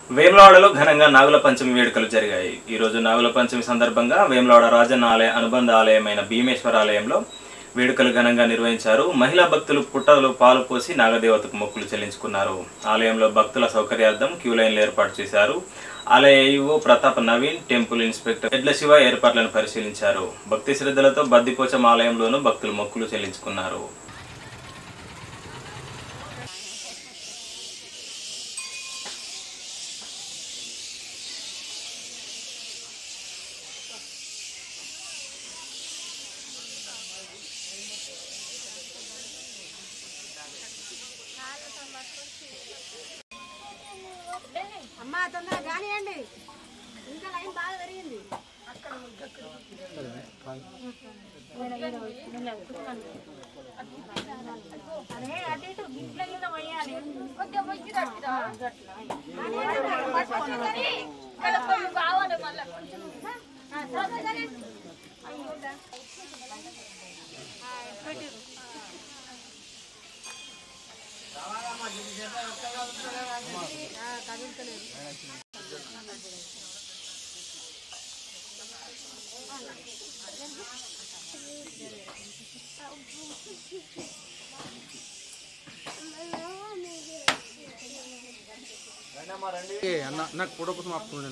వేములవాడలో ఘనంగా నాగుల పంచమి వేడుకలు జరిగాయి ఈ రోజు నాగుల పంచమి సందర్భంగా వేములవాడ రాజన్న ఆలయ అనుబంధ ఆలయమైన భీమేశ్వర ఆలయంలో వేడుకలు ఘనంగా నిర్వహించారు మహిళా భక్తులు పుట్టలో పాలు పోసి నాగదేవతకు మొక్కులు చెల్లించుకున్నారు ఆలయంలో భక్తుల సౌకర్యార్థం క్యూ లైన్లు ఏర్పాటు చేశారు ఆలయ EO Pratap Naveen temple inspector Edla Shiva ఏర్పాట్లను పరిశీలించారు భక్తి శ్రద్ధలతో బద్దిపోచం ఆలయంలోనూ భక్తులు మొక్కులు చెల్లించుకున్నారు అమ్మా తొందరగా కానివ్వండి ఇంకా లైన్ బాగా పెరిగింది అదే అటు ఇటు గిట్ల గిట్ల పోయాలి కొద్దిగా మొక్కి తట్టురా. పట్టుకొని ఇక్కడ కొన్ని కావాలి మళ్ళా కొంచెం. ఆ, సరే, సరే. అయ్యో, దా. ఆ, పెట్టిర్రు. ఆ, కదులుతలేదు ఏ అన్న నాకు ఫోటో కోసం ఆపుతున్నాను